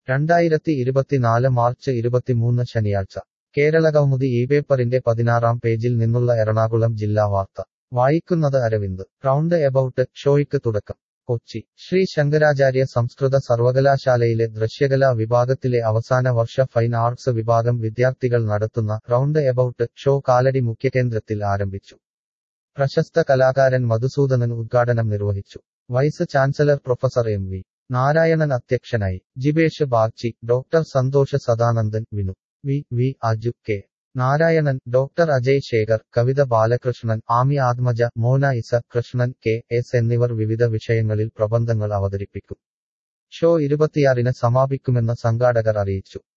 രണ്ടായിരത്തി ഇരുപത്തിനാല് മാർച്ച് ഇരുപത്തിമൂന്ന് ശനിയാഴ്ച കേരളകൗമുദി ഈ പേപ്പറിന്റെ പതിനാറാം പേജിൽ നിന്നുള്ള എറണാകുളം ജില്ലാ വാർത്ത വായിക്കുന്നത് അരവിന്ദ് റൗണ്ട് എബൌട്ട് ഷോയ്ക്ക് തുടക്കം കൊച്ചി ശ്രീ ശങ്കരാചാര്യ സംസ്കൃത സർവകലാശാലയിലെ ദൃശ്യകലാ വിഭാഗത്തിലെ അവസാന വർഷ ഫൈൻ ആർട്സ് വിഭാഗം വിദ്യാർത്ഥികൾ നടത്തുന്ന റൗണ്ട് എബൌട്ട് ഷോ കാലടി മുഖ്യകേന്ദ്രത്തിൽ ആരംഭിച്ചു പ്രശസ്ത കലാകാരൻ മധുസൂദനൻ ഉദ്ഘാടനം നിർവഹിച്ചു vice chancellor professor M V Narayanan അധ്യക്ഷനായി Jibesh Bagchi doctor Santhosh Sadanandan Vinu V V Aju K Narayanan doctor Ajay Sekhar Kavitha Balakrishnan Ami Athmaja Mona Isa Krishnan K S എന്നിവർ വിവിധ വിഷയങ്ങളിൽ പ്രബന്ധങ്ങൾ അവതരിപ്പിക്കും ഷോ ഇരുപത്തിയാറിന് സമാപിക്കുമെന്ന് സംഘാടകർ അറിയിച്ചു